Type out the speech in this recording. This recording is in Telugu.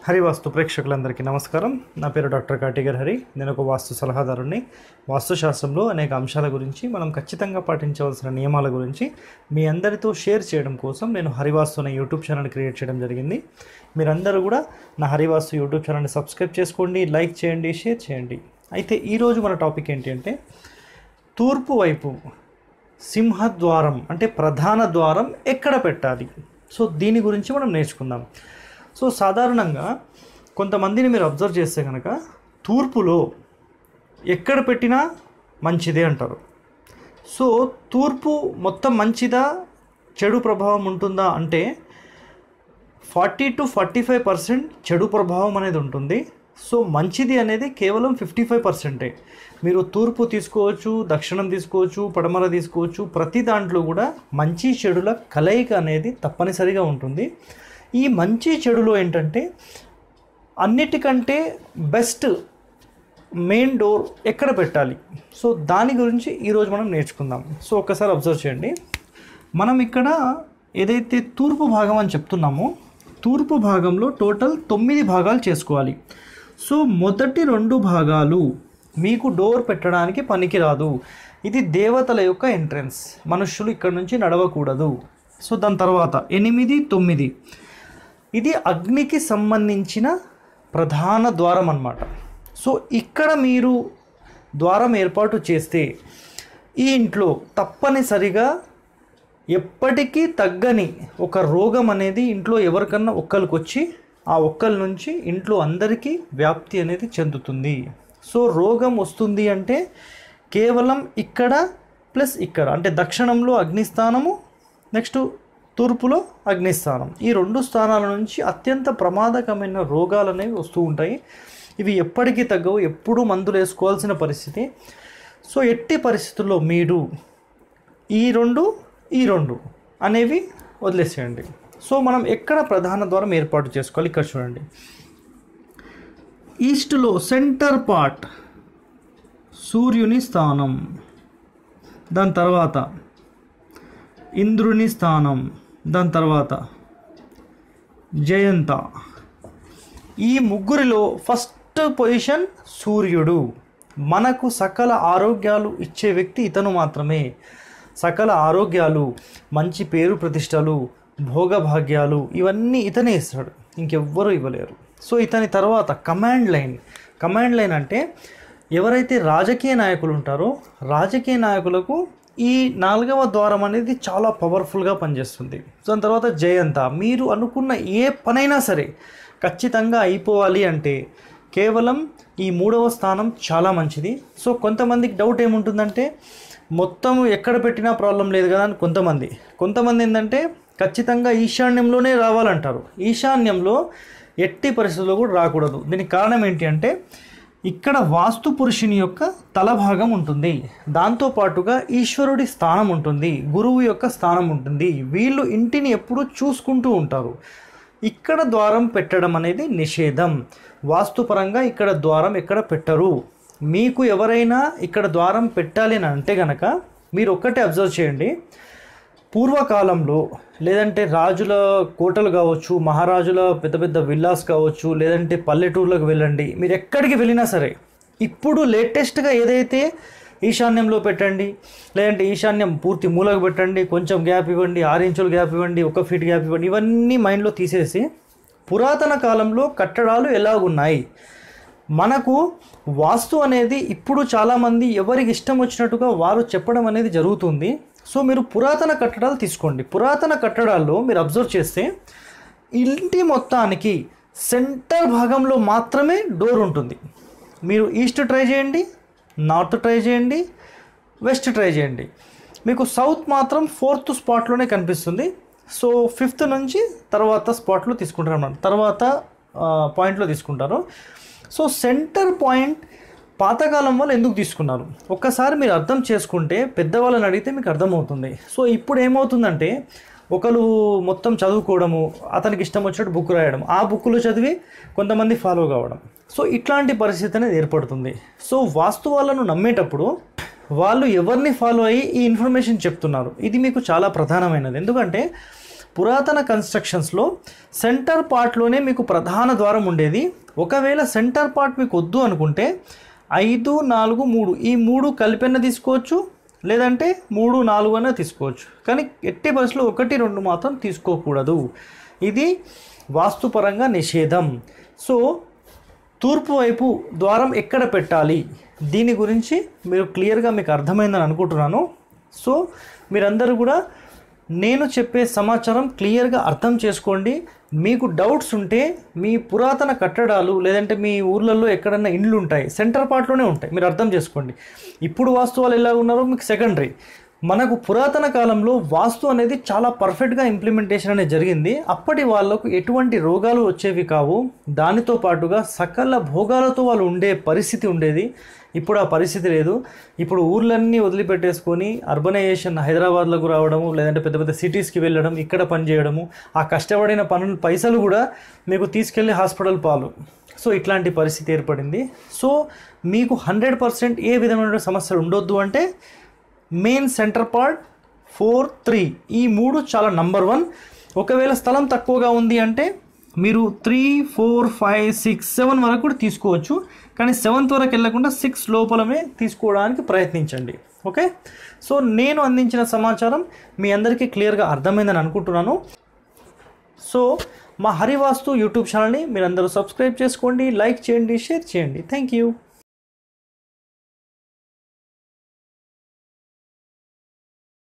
హరివాస్తు ప్రేక్షకులందరికీ నమస్కారం నా పేరు డాక్టర్ కాటిగర్ హరి నేను ఒక వాస్తు సలహాదారుని వాస్తుశాస్త్రంలో అనేక అంశాల గురించి మనం ఖచ్చితంగా పాటించవలసిన నియమాల గురించి మీ అందరితో షేర్ చేయడం కోసం నేను హరివాస్తు అనే యూట్యూబ్ ఛానల్ క్రియేట్ చేయడం జరిగింది మీరందరూ కూడా నా హరివాస్తు యూట్యూబ్ ఛానల్ని సబ్స్క్రైబ్ చేసుకోండి లైక్ చేయండి షేర్ చేయండి అయితే ఈరోజు మన టాపిక్ ఏంటి అంటే తూర్పు వైపు సింహద్వారం అంటే ప్రధాన ద్వారం ఎక్కడ పెట్టాలి సో దీని గురించి మనం నేర్చుకుందాం సో సాధారణంగా కొంతమందిని మీరు అబ్జర్వ్ చేస్తే కనుక తూర్పులో ఎక్కడ పెట్టినా మంచిదే అంటారు సో తూర్పు మొత్తం మంచిదా చెడు ప్రభావం ఉంటుందా అంటే forty two forty five percent చెడు ప్రభావం అనేది ఉంటుంది సో మంచిది అనేది కేవలం ఫిఫ్టీ ఫైవ్ పర్సెంటే మీరు తూర్పు తీసుకోవచ్చు దక్షిణం తీసుకోవచ్చు పడమర తీసుకోవచ్చు ప్రతి దాంట్లో కూడా మంచి చెడుల కలయిక అనేది తప్పనిసరిగా ఉంటుంది ఈ మంచి చెడులో ఏంటంటే అన్నిటికంటే బెస్ట్ మెయిన్ డోర్ ఎక్కడ పెట్టాలి సో దాని గురించి ఈరోజు మనం నేర్చుకుందాం సో ఒక్కసారి అబ్జర్వ్ చేయండి మనం ఇక్కడ ఏదైతే తూర్పు భాగం అని చెప్తున్నామో తూర్పు భాగంలో టోటల్ తొమ్మిది భాగాలు చేసుకోవాలి సో మొదటి రెండు భాగాలు మీకు డోర్ పెట్టడానికి పనికిరాదు ఇది దేవతల యొక్క ఎంట్రన్స్ మనుష్యులు ఇక్కడ నుంచి నడవకూడదు సో దాని తర్వాత ఎనిమిది తొమ్మిది ఇది అగ్నికి సంబంధించిన ప్రధాన ద్వారం అన్నమాట సో ఇక్కడ మీరు ద్వారం ఏర్పాటు చేస్తే ఈ ఇంట్లో తప్పనిసరిగా ఎప్పటికీ తగ్గని ఒక రోగం అనేది ఇంట్లో ఎవరికన్నా ఒక్కరికి వచ్చి ఆ ఒక్కరి నుంచి ఇంట్లో అందరికీ వ్యాప్తి అనేది చెందుతుంది సో రోగం వస్తుంది అంటే కేవలం ఇక్కడ ప్లస్ ఇక్కడ అంటే దక్షిణంలో అగ్నిస్థానము నెక్స్ట్ తూర్పులో అగ్నిస్థానం ఈ రెండు స్థానాల నుంచి అత్యంత ప్రమాదకమైన రోగాలు అనేవి వస్తూ ఉంటాయి ఇవి ఎప్పటికీ తగ్గవు ఎప్పుడూ మందులు వేసుకోవాల్సిన పరిస్థితి సో ఎట్టి పరిస్థితుల్లో మీరు ఈ రెండు ఈ రెండు అనేవి వదిలేసేయండి సో మనం ఎక్కడ ప్రధాన ద్వారం ఏర్పాటు చేసుకోవాలి ఇక్కడ చూడండి ఈస్ట్లో సెంటర్ పార్ట్ సూర్యుని స్థానం దాని తర్వాత ఇంద్రుని స్థానం దాని తర్వాత జయంత ఈ ముగ్గురిలో ఫస్ట్ పొజిషన్ సూర్యుడు మనకు సకల ఆరోగ్యాలు ఇచ్చే వ్యక్తి ఇతను మాత్రమే సకల ఆరోగ్యాలు మంచి పేరు ప్రతిష్టలు భోగభాగ్యాలు ఇవన్నీ ఇతనే ఇస్తాడు ఇంకెవ్వరూ ఇవ్వలేరు సో ఇతని తర్వాత కమాండ్ లైన్ కమాండ్ లైన్ అంటే ఎవరైతే రాజకీయ నాయకులు ఉంటారో రాజకీయ నాయకులకు ఈ నాలుగవ ద్వారం అనేది చాలా పవర్ఫుల్గా పనిచేస్తుంది సో దాని తర్వాత జయంత మీరు అనుకున్న ఏ పనైనా సరే ఖచ్చితంగా అయిపోవాలి అంటే కేవలం ఈ మూడవ స్థానం చాలా మంచిది సో కొంతమందికి డౌట్ ఏముంటుందంటే మొత్తం ఎక్కడ పెట్టినా ప్రాబ్లం లేదు కదా అని కొంతమంది కొంతమంది ఏంటంటే ఖచ్చితంగా ఈశాన్యంలోనే రావాలంటారు ఈశాన్యంలో ఎట్టి పరిస్థితుల్లో కూడా రాకూడదు దీనికి కారణం ఏంటి అంటే ఇక్కడ వాస్తు పురుషుని యొక్క తల భాగం ఉంటుంది దాంతో పాటుగా ఈశ్వరుడి స్థానం ఉంటుంది గురువు యొక్క స్థానం ఉంటుంది వీళ్ళు ఇంటిని ఎప్పుడూ చూసుకుంటూ ఉంటారు ఇక్కడ ద్వారం పెట్టడం అనేది నిషేధం వాస్తుపరంగా ఇక్కడ ద్వారం ఎక్కడ పెట్టరు మీకు ఎవరైనా ఇక్కడ ద్వారం పెట్టాలి అని అంటే గనక మీరు ఒక్కటే అబ్జర్వ్ చేయండి పూర్వకాలంలో లేదంటే రాజుల కోటలు కావచ్చు మహారాజుల పెద్ద పెద్ద విల్లాస్ కావచ్చు లేదంటే పల్లెటూర్లకు వెళ్ళండి మీరు ఎక్కడికి వెళ్ళినా సరే ఇప్పుడు లేటెస్ట్గా ఏదైతే ఈశాన్యంలో పెట్టండి లేదంటే ఈశాన్యం పూర్తి మూలకు పెట్టండి కొంచెం గ్యాప్ ఇవ్వండి ఆరు ఇంచులు గ్యాప్ ఇవ్వండి ఒక ఫీట్ గ్యాప్ ఇవ్వండి ఇవన్నీ మైండ్లో తీసేసి పురాతన కాలంలో కట్టడాలు ఎలాగున్నాయి మనకు వాస్తు అనేది ఇప్పుడు చాలామంది ఎవరికి ఇష్టం వచ్చినట్టుగా వారు చెప్పడం అనేది జరుగుతుంది సో మీరు పురాతన కట్టడాలు తీసుకోండి పురాతన కట్టడాల్లో మీరు అబ్జర్వ్ చేస్తే ఇంటి మొత్తానికి సెంటర్ భాగంలో మాత్రమే డోర్ ఉంటుంది మీరు ఈస్ట్ ట్రై చేయండి నార్త్ ట్రై చేయండి వెస్ట్ ట్రై చేయండి మీకు సౌత్ మాత్రం ఫోర్త్ స్పాట్లోనే కనిపిస్తుంది సో ఫిఫ్త్ నుంచి తర్వాత స్పాట్లో తీసుకుంటారు అన్నమాట తర్వాత పాయింట్లో తీసుకుంటారు సో సెంటర్ పాయింట్ పాతకాలం వాళ్ళు ఎందుకు తీసుకున్నారు ఒక్కసారి మీరు అర్థం చేసుకుంటే పెద్దవాళ్ళని అడిగితే మీకు అర్థమవుతుంది సో ఇప్పుడు ఏమవుతుందంటే ఒకరు మొత్తం చదువుకోవడము అతనికి ఇష్టం వచ్చినట్టు బుక్ రాయడం ఆ బుక్లో చదివి కొంతమంది ఫాలో కావడం సో ఇట్లాంటి పరిస్థితి అనేది ఏర్పడుతుంది సో వాస్తు వాళ్ళను నమ్మేటప్పుడు వాళ్ళు ఎవరిని ఫాలో అయ్యి ఈ ఇన్ఫర్మేషన్ చెప్తున్నారు ఇది మీకు చాలా ప్రధానమైనది ఎందుకంటే పురాతన కన్స్ట్రక్షన్స్లో సెంటర్ పార్ట్లోనే మీకు ప్రధాన ద్వారం ఉండేది ఒకవేళ సెంటర్ పార్ట్ మీకు వద్దు అనుకుంటే ఐదు నాలుగు మూడు ఈ మూడు కలిపెన్న తీసుకోవచ్చు లేదంటే మూడు నాలుగు అన్న తీసుకోవచ్చు కానీ ఎట్టి బస్సులో ఒకటి రెండు మాత్రం తీసుకోకూడదు ఇది వాస్తుపరంగా నిషేధం సో తూర్పు వైపు ద్వారం ఎక్కడ పెట్టాలి దీని గురించి మీరు క్లియర్గా మీకు అర్థమైందని అనుకుంటున్నాను సో మీరందరూ కూడా నేను చెప్పే సమాచారం క్లియర్గా అర్థం చేసుకోండి మీకు డౌట్స్ ఉంటే మీ పురాతన కట్టడాలు లేదంటే మీ ఊర్లలో ఎక్కడన్నా ఇండ్లు ఉంటాయి సెంటర్ పార్ట్లోనే ఉంటాయి మీరు అర్థం చేసుకోండి ఇప్పుడు వాస్తువాలు ఎలా ఉన్నారో మీకు సెకండరీ మనకు పురాతన కాలంలో వాస్తు అనేది చాలా పర్ఫెక్ట్గా ఇంప్లిమెంటేషన్ అనేది జరిగింది అప్పటి వాళ్ళకు ఎటువంటి రోగాలు వచ్చేవి కావు దానితో పాటుగా సకల భోగాలతో వాళ్ళు ఉండే పరిస్థితి ఉండేది ఇప్పుడు ఆ పరిస్థితి లేదు ఇప్పుడు ఊర్లన్నీ వదిలిపెట్టేసుకొని అర్బనైజేషన్ హైదరాబాద్లకు రావడము లేదంటే పెద్ద పెద్ద సిటీస్కి వెళ్ళడం ఇక్కడ పని చేయడము ఆ కష్టపడిన పనులు పైసలు కూడా మీకు తీసుకెళ్ళి హాస్పిటల్ పాలు సో ఇట్లాంటి పరిస్థితి ఏర్పడింది సో మీకు హండ్రెడ్ పర్సెంట్ ఏ విధమైన సమస్యలు ఉండొద్దు అంటే main centre part four three ఈ మూడు చాలా నంబర్ వన్ ఒకవేళ స్థలం తక్కువగా ఉంది అంటే మీరు three four five six seven వరకు కూడా తీసుకోవచ్చు కానీ సెవెంత్ వరకు వెళ్ళకుండా సిక్స్ లోపలమే తీసుకోవడానికి ప్రయత్నించండి ఓకే సో నేను అందించిన సమాచారం మీ అందరికీ క్లియర్గా అర్థమైందని అనుకుంటున్నాను సో మా హరివాస్తు యూట్యూబ్ ఛానల్ని మీరందరూ సబ్స్క్రైబ్ చేసుకోండి లైక్ చేయండి షేర్ చేయండి థ్యాంక్ యూ